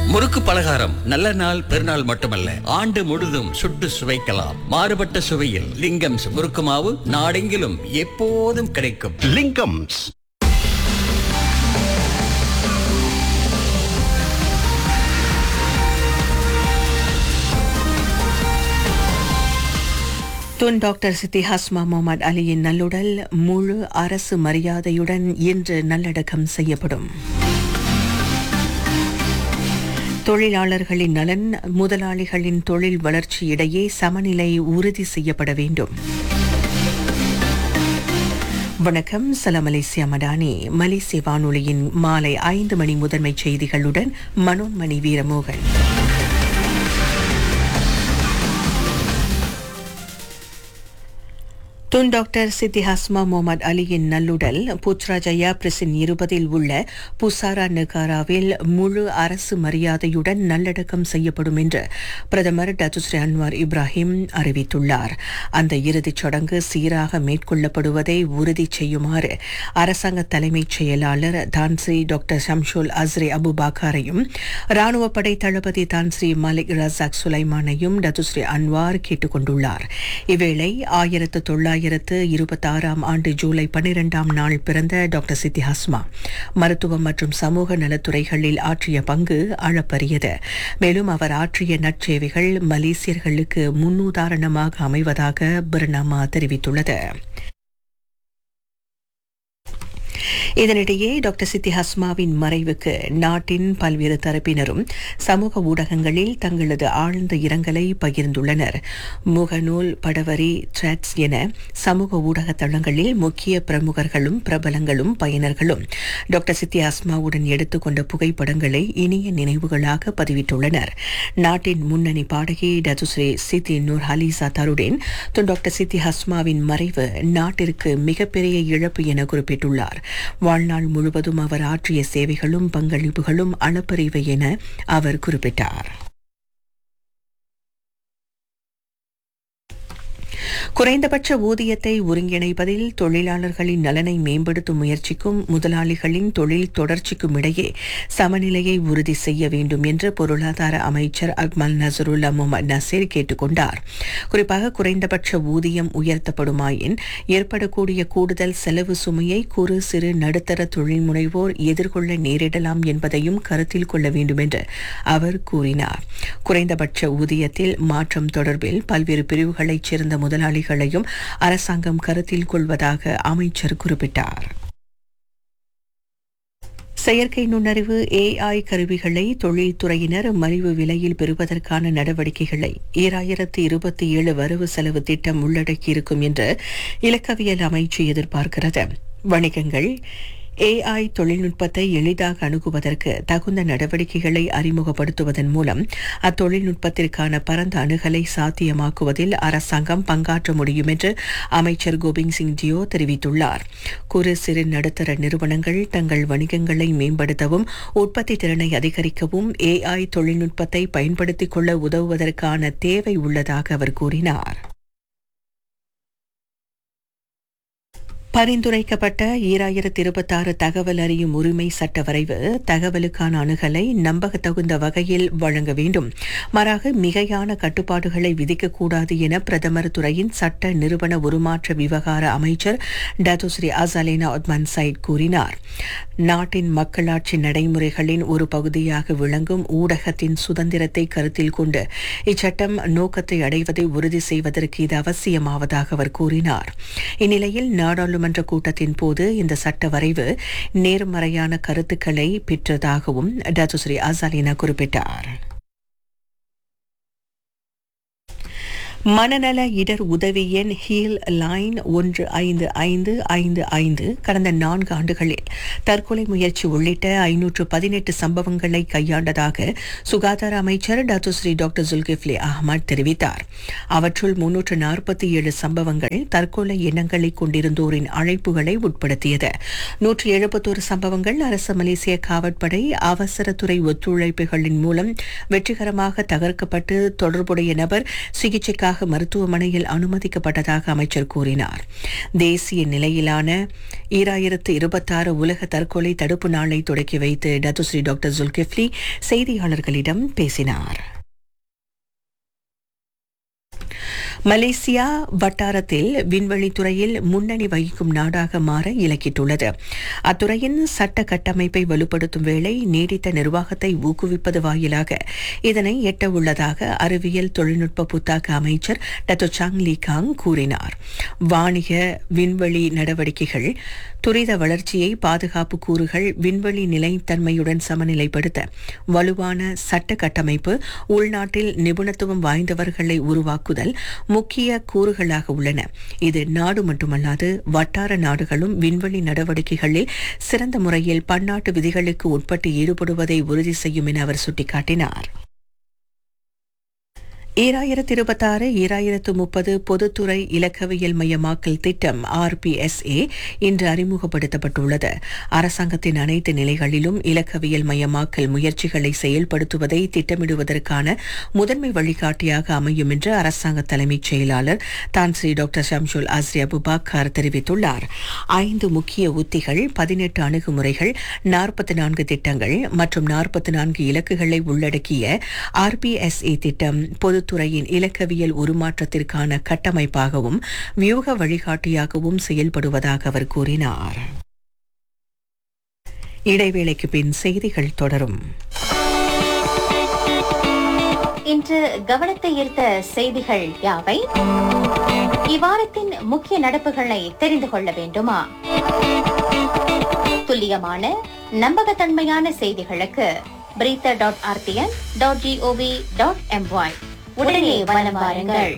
முறுக்கு பலகாரம் நல்ல நாள் பெருநாள் மட்டுமல்ல ஆண்டு முழுதும் சுட்டு சுவைக்கலாம் மாறுபட்ட சுவையில் லிங்கம்ஸ் முறுக்கு மாவு நாடெங்கிலும் எப்போதும் கிடைக்கும் லிங்கம்ஸ் துன் டாக்டர் சித்தி ஹஸ்மா முகமது அலியின் நல்லுடல் முழு அரசு மரியாதையுடன் இன்று நல்லடக்கம் செய்யப்படும் தொழிலாளர்களின் நலன் முதலாளிகளின் தொழில் வளர்ச்சி இடையே சமநிலை உறுதி செய்யப்பட வேண்டும் வணக்கம் சலாம் மலேசியா மடானி மலேசிய வானொலியின் மாலை ஐந்து மணி முதன்மை செய்திகளுடன் மனோன்மணி வீரமோகன் துன் டாக்டர் சித்தி ஹஸ்மா முகமது அலியின் நல்லுடல் புத்ராஜயா பிரசின் இருபதில் உள்ள புசாரா நகாராவில் முழு அரசு மரியாதையுடன் நல்லடக்கம் செய்யப்படும் என்று பிரதமர் டத்துஸ்ரீ அன்வார் இப்ராஹிம் அறிவித்துள்ளார் அந்த இறுதிச் சடங்கு சீராக மேற்கொள்ளப்படுவதை உறுதி செய்யுமாறு அரசாங்க தலைமைச் செயலாளர் தான்ஸ்ரீ டாக்டர் ஷம்ஷுல் அஸ்ரே அபுபாக்காரையும் ராணுவ படை தளபதி தான்ஸ்ரீ மலிக் ரசாக் சுலைமானையும் டத்துஸ்ரீ அன்வார் கேட்டுக் கொண்டுள்ளார் இவ்வேளை ஆயிரத்து தொள்ளாயிரத்து இருபத்தாறாம் ஆண்டு ஜூலை பன்னிரெண்டாம் நாள் பிறந்த டாக்டர் சித்தி ஹஸ்மா மருத்துவம் மற்றும் சமூக நலத்துறைகளில் ஆற்றிய பங்கு அளப்பரியது மேலும் அவர் ஆற்றிய நற்சேவைகள் மலேசியர்களுக்கு முன்னுதாரணமாக அமைவதாக பர்னாமா தெரிவித்துள்ளது இதனிடையே டாக்டர் சித்தி ஹஸ்மாவின் மறைவுக்கு நாட்டின் பல்வேறு தரப்பினரும் சமூக ஊடகங்களில் தங்களது ஆழ்ந்த இரங்கலை பகிர்ந்துள்ளனர் முகநூல் படவரி த்ரெட்ஸ் என சமூக ஊடக தளங்களில் முக்கிய பிரமுகர்களும் பிரபலங்களும் பயனர்களும் டாக்டர் சித்தி ஹஸ்மாவுடன் எடுத்துக்கொண்ட புகைப்படங்களை இனிய நினைவுகளாக பதிவிட்டுள்ளனர் நாட்டின் முன்னணி பாடகி டதுஸ்ரீ சித்தி நூர் ஹலீசா தருடேன் டாக்டர் சித்தி ஹஸ்மாவின் மறைவு நாட்டிற்கு மிகப்பெரிய இழப்பு என குறிப்பிட்டுள்ளார் வாழ்நாள் முழுவதும் அவர் ஆற்றிய சேவைகளும் பங்களிப்புகளும் அளப்பறிவை என அவர் குறிப்பிட்டார் குறைந்தபட்ச ஊதியத்தை ஒருங்கிணைப்பதில் தொழிலாளர்களின் நலனை மேம்படுத்தும் முயற்சிக்கும் முதலாளிகளின் தொழில் தொடர்ச்சிக்கும் இடையே சமநிலையை உறுதி செய்ய வேண்டும் என்று பொருளாதார அமைச்சர் அக்மல் நசருல்லா முகமது நசீர் கேட்டுக்கொண்டார் குறிப்பாக குறைந்தபட்ச ஊதியம் உயர்த்தப்படுமாயின் ஏற்படக்கூடிய கூடுதல் செலவு சுமையை குறு சிறு நடுத்தர தொழில் முனைவோர் எதிர்கொள்ள நேரிடலாம் என்பதையும் கருத்தில் கொள்ள வேண்டும் என்று அவர் கூறினார் குறைந்தபட்ச ஊதியத்தில் மாற்றம் தொடர்பில் பல்வேறு பிரிவுகளைச் சேர்ந்த முதலாளிகளையும் அரசாங்கம் கருத்தில் கொள்வதாக அமைச்சர் குறிப்பிட்டார் செயற்கை நுண்ணறிவு ஏஐ கருவிகளை தொழில்துறையினர் மலிவு விலையில் பெறுவதற்கான நடவடிக்கைகளை ஈராயிரத்து இருபத்தி ஏழு வரவு செலவு திட்டம் உள்ளடக்கியிருக்கும் என்று இலக்கவியல் அமைச்சு எதிர்பார்க்கிறது வணிகங்கள் ஏஐ தொழில்நுட்பத்தை எளிதாக அணுகுவதற்கு தகுந்த நடவடிக்கைகளை அறிமுகப்படுத்துவதன் மூலம் அத்தொழில்நுட்பத்திற்கான பரந்த அணுகலை சாத்தியமாக்குவதில் அரசாங்கம் பங்காற்ற முடியும் என்று அமைச்சர் கோபிந்த் சிங் ஜியோ தெரிவித்துள்ளார் குறு சிறு நடுத்தர நிறுவனங்கள் தங்கள் வணிகங்களை மேம்படுத்தவும் உற்பத்தி திறனை அதிகரிக்கவும் ஏஐ தொழில்நுட்பத்தை பயன்படுத்திக் கொள்ள உதவுவதற்கான தேவை உள்ளதாக அவர் கூறினார் பரிந்துரைக்கப்பட்ட ஈராயிரத்தி இருபத்தாறு தகவல் அறியும் உரிமை சட்ட வரைவு தகவலுக்கான அணுகலை நம்பகத்தகுந்த வகையில் வழங்க வேண்டும் மாறாக மிகையான கட்டுப்பாடுகளை விதிக்கக்கூடாது என பிரதமர் துறையின் சட்ட நிறுவன உருமாற்ற விவகார அமைச்சர் டத்துஸ்ரீ அசாலேனா ஒத்மன் சைட் கூறினார் நாட்டின் மக்களாட்சி நடைமுறைகளின் ஒரு பகுதியாக விளங்கும் ஊடகத்தின் சுதந்திரத்தை கருத்தில் கொண்டு இச்சட்டம் நோக்கத்தை அடைவதை உறுதி செய்வதற்கு இது அவசியமாவதாக அவர் கூறினார் இந்நிலையில் நாடாளுமன்ற நாடாளுமன்ற கூட்டத்தின் போது இந்த சட்ட வரைவு நேர்மறையான கருத்துக்களை பெற்றதாகவும் டத்துஸ்ரீ அசாலினா குறிப்பிட்டார் மனநல இடர் உதவி எண் ஹீல் லைன் ஒன்று ஐந்து ஐந்து ஐந்து ஐந்து கடந்த நான்கு ஆண்டுகளில் தற்கொலை முயற்சி உள்ளிட்ட ஐநூற்று பதினெட்டு சம்பவங்களை கையாண்டதாக சுகாதார அமைச்சர் டாக்டர் டாக்டர் ஜுல்கிஃப்லி அஹ்மத் தெரிவித்தார் அவற்றுள் முன்னூற்று நாற்பத்தி ஏழு சம்பவங்கள் தற்கொலை எண்ணங்களை கொண்டிருந்தோரின் அழைப்புகளை உட்படுத்தியது நூற்றி எழுபத்தோரு சம்பவங்கள் அரசு மலேசிய காவற்படை அவசரத்துறை ஒத்துழைப்புகளின் மூலம் வெற்றிகரமாக தகர்க்கப்பட்டு தொடர்புடைய நபர் சிகிச்சைக்காக சிகிச்சைக்காக மருத்துவமனையில் அனுமதிக்கப்பட்டதாக அமைச்சர் கூறினார் தேசிய நிலையிலான ஈராயிரத்து இருபத்தாறு உலக தற்கொலை தடுப்பு நாளை தொடக்கி வைத்து டத்துஸ்ரீ டாக்டர் ஜுல்கிஃப்லி செய்தியாளர்களிடம் பேசினார் மலேசியா வட்டாரத்தில் விண்வெளித்துறையில் முன்னணி வகிக்கும் நாடாக மாற இலக்கிட்டுள்ளது அத்துறையின் சட்ட கட்டமைப்பை வலுப்படுத்தும் வேளை நீடித்த நிர்வாகத்தை ஊக்குவிப்பது வாயிலாக இதனை எட்ட உள்ளதாக அறிவியல் தொழில்நுட்ப புத்தாக்க அமைச்சர் டத்தோ சாங் லீ காங் கூறினார் வாணிக விண்வெளி நடவடிக்கைகள் துரித வளர்ச்சியை பாதுகாப்பு கூறுகள் விண்வெளி நிலைத்தன்மையுடன் சமநிலைப்படுத்த வலுவான சட்ட கட்டமைப்பு உள்நாட்டில் நிபுணத்துவம் வாய்ந்தவர்களை உருவாக்குதல் முக்கிய கூறுகளாக உள்ளன இது நாடு மட்டுமல்லாது வட்டார நாடுகளும் விண்வெளி நடவடிக்கைகளில் சிறந்த முறையில் பன்னாட்டு விதிகளுக்கு உட்பட்டு ஈடுபடுவதை உறுதி செய்யும் என அவர் சுட்டிக்காட்டினார் ஈராயிரத்து இருபத்தாறு ஈராயிரத்து முப்பது பொதுத்துறை இலக்கவியல் மையமாக்கல் திட்டம் ஆர்பிஎஸ்ஏ இன்று அறிமுகப்படுத்தப்பட்டுள்ளது அரசாங்கத்தின் அனைத்து நிலைகளிலும் இலக்கவியல் மையமாக்கல் முயற்சிகளை செயல்படுத்துவதை திட்டமிடுவதற்கான முதன்மை வழிகாட்டியாக அமையும் என்று அரசாங்க தலைமைச் செயலாளர் Tan Sri doctor Shamsul Azri Abu Bakar தெரிவித்துள்ளார் ஐந்து முக்கிய உத்திகள் பதினெட்டு அணுகுமுறைகள் நாற்பத்தி நான்கு திட்டங்கள் மற்றும் நாற்பத்தி நான்கு இலக்குகளை உள்ளடக்கிய ஆர்பிஎஸ்ஏ திட்டம் பொது பொதுத்துறையின் இலக்கவியல் உருமாற்றத்திற்கான கட்டமைப்பாகவும் வியூக வழிகாட்டியாகவும் செயல்படுவதாக அவர் கூறினார் இடைவேளைக்கு பின் செய்திகள் தொடரும் இன்று கவனத்தை ஈர்த்த செய்திகள் யாவை இவ்வாரத்தின் முக்கிய நடப்புகளை தெரிந்து கொள்ள வேண்டுமா துல்லியமான நம்பகத்தன்மையான செய்திகளுக்கு பிரீத்த dot RTM dot GOV dot MY உடனே வலம் வாருங்கள்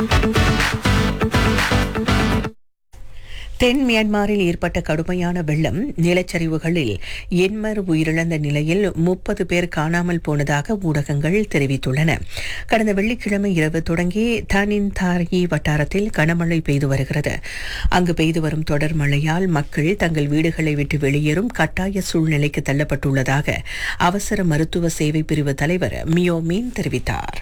தென் மியான்மரில் ஏற்பட்ட கடுமையான வெள்ளம் நிலச்சரிவுகளில் எண்மர் உயிரிழந்த நிலையில் முப்பது பேர் காணாமல் போனதாக ஊடகங்கள் தெரிவித்துள்ளன கடந்த வெள்ளிக்கிழமை இரவு தொடங்கி தனின் தாரி வட்டாரத்தில் கனமழை பெய்து வருகிறது அங்கு பெய்து வரும் தொடர் மழையால் மக்கள் தங்கள் வீடுகளை விட்டு வெளியேறும் கட்டாய சூழ்நிலைக்கு தள்ளப்பட்டுள்ளதாக அவசர மருத்துவ சேவை பிரிவு தலைவர் மியோமீன் தெரிவித்தார்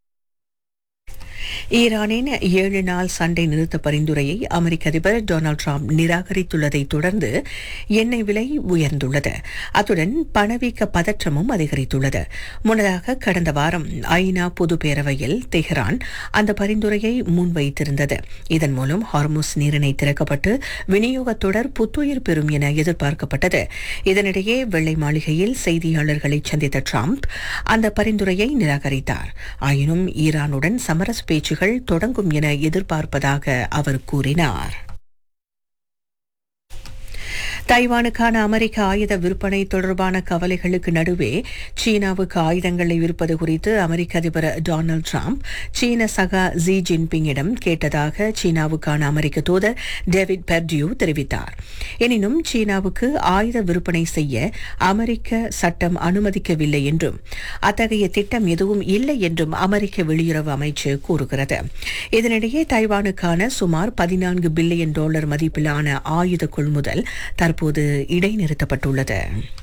ஈரானின் ஏழு நாள் சண்டை நிறுத்த பரிந்துரையை அமெரிக்க அதிபர் டொனால்டு டிரம்ப் நிராகரித்துள்ளதை தொடர்ந்து எண்ணெய் விலை உயர்ந்துள்ளது அத்துடன் பணவீக்க பதற்றமும் அதிகரித்துள்ளது முன்னதாக கடந்த வாரம் ஐநா பொது பேரவையில் தெஹ்ரான் அந்த பரிந்துரையை முன்வைத்திருந்தது இதன் மூலம் ஹார்முஸ் நீரிணை திறக்கப்பட்டு விநியோகத் தொடர் புத்துயிர் பெறும் என எதிர்பார்க்கப்பட்டது இதனிடையே வெள்ளை மாளிகையில் செய்தியாளர்களை சந்தித்த டிரம்ப் அந்த பரிந்துரையை நிராகரித்தார் ஆயினும் ஈரானுடன் சமரச பேச்சுகள் தொடங்கும் என எதிர்பார்ப்பதாக அவர் கூறினார் தைவானுக்கான அமெரிக்க ஆயுத விற்பனை தொடர்பான கவலைகளுக்கு நடுவே சீனாவுக்கு ஆயுதங்களை விற்பது குறித்து அமெரிக்க அதிபர் டொனால்டு டிரம்ப் சீன சகா ஜி ஜின்பிங்கிடம் கேட்டதாக சீனாவுக்கான அமெரிக்க தூதர் டேவிட் பெர்டியூ தெரிவித்தார் எனினும் சீனாவுக்கு ஆயுத விற்பனை செய்ய அமெரிக்க சட்டம் அனுமதிக்கவில்லை என்றும் அத்தகைய திட்டம் எதுவும் இல்லை என்றும் அமெரிக்க வெளியுறவு அமைச்சு கூறுகிறது இதனிடையே தைவானுக்கான சுமார் பதினான்கு பில்லியன் டாலர் மதிப்பிலான ஆயுத கொள்முதல் தற்போது இடைநிறுத்தப்பட்டுள்ளது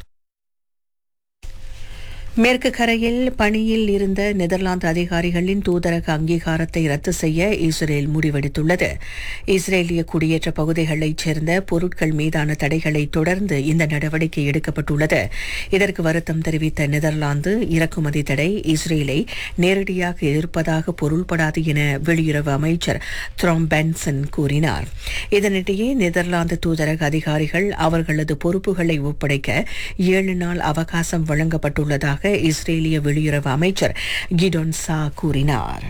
மேற்கு கரையில் பணியில் இருந்த நெதர்லாந்து அதிகாரிகளின் தூதரக அங்கீகாரத்தை ரத்து செய்ய இஸ்ரேல் முடிவெடுத்துள்ளது இஸ்ரேலிய குடியேற்ற பகுதிகளைச் சேர்ந்த பொருட்கள் மீதான தடைகளை தொடர்ந்து இந்த நடவடிக்கை எடுக்கப்பட்டுள்ளது இதற்கு வருத்தம் தெரிவித்த நெதர்லாந்து இறக்குமதி தடை இஸ்ரேலை நேரடியாக எதிர்ப்பதாக பொருள்படாது என வெளியுறவு அமைச்சர் த்ராம் பென்சன் கூறினார் இதனிடையே நெதர்லாந்து தூதரக அதிகாரிகள் அவர்களது பொறுப்புகளை ஒப்படைக்க ஏழு நாள் அவகாசம் வழங்கப்பட்டுள்ளதாக இஸ்ரேலிய வெளியுறவு அமைச்சர் கிடோன் சா கூறினார்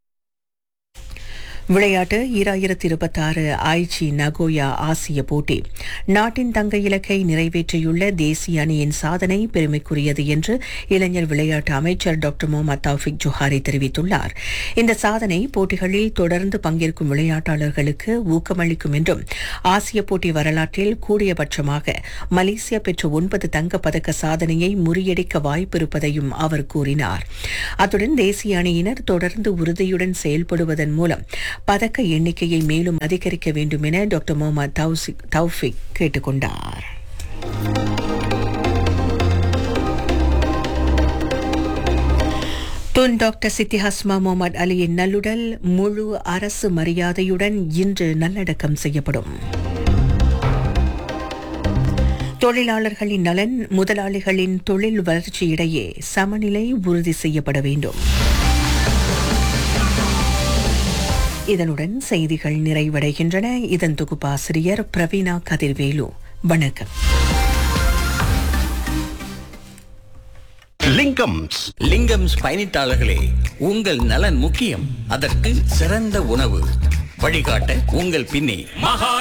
விளையாட்டு ஈராயிரத்தி இருபத்தாறு ஐச்சி நகோயா ஆசிய போட்டி நாட்டின் தங்க இலக்கை நிறைவேற்றியுள்ள தேசிய அணியின் சாதனை பெருமைக்குரியது என்று இளைஞர் விளையாட்டு அமைச்சர் டாக்டர் முகமது தௌஃபிக் ஜுஹாரி தெரிவித்துள்ளார் இந்த சாதனை போட்டிகளில் தொடர்ந்து பங்கேற்கும் விளையாட்டாளர்களுக்கு ஊக்கமளிக்கும் என்றும் ஆசிய போட்டி வரலாற்றில் கூடியபட்சமாக மலேசியா பெற்ற ஒன்பது தங்கப் பதக்க சாதனையை முறியடிக்க வாய்ப்பிருப்பதையும் அவர் கூறினார் அத்துடன் தேசிய அணியினர் தொடர்ந்து உறுதியுடன் செயல்படுவதன் மூலம் பதக்க எண்ணிக்கையை மேலும் அதிகரிக்க வேண்டும் என டாக்டர் முகமது தௌஃபிக் கேட்டுக்கொண்டார் துன் டாக்டர் சித்தி ஹஸ்மா முகமது அலியின் நல்லுடல் முழு அரசு மரியாதையுடன் இன்று நல்லடக்கம் செய்யப்படும் தொழிலாளர்களின் நலன் முதலாளிகளின் தொழில் வளர்ச்சியிடையே சமநிலை உறுதி செய்யப்பட வேண்டும் இதனுடன் செய்திகள் நிறைவடைகின்றன இதன் தொகுப்பாசிரியர் பிரவீனா கதிர்வேலு வணக்கம் லிங்கம்ஸ் லிங்கம்ஸ் பயணித்தாளர்களே உங்கள் நலன் முக்கியம் அதற்கு சிறந்த உணவு வழிகாட்ட உங்கள் பின்னே மகா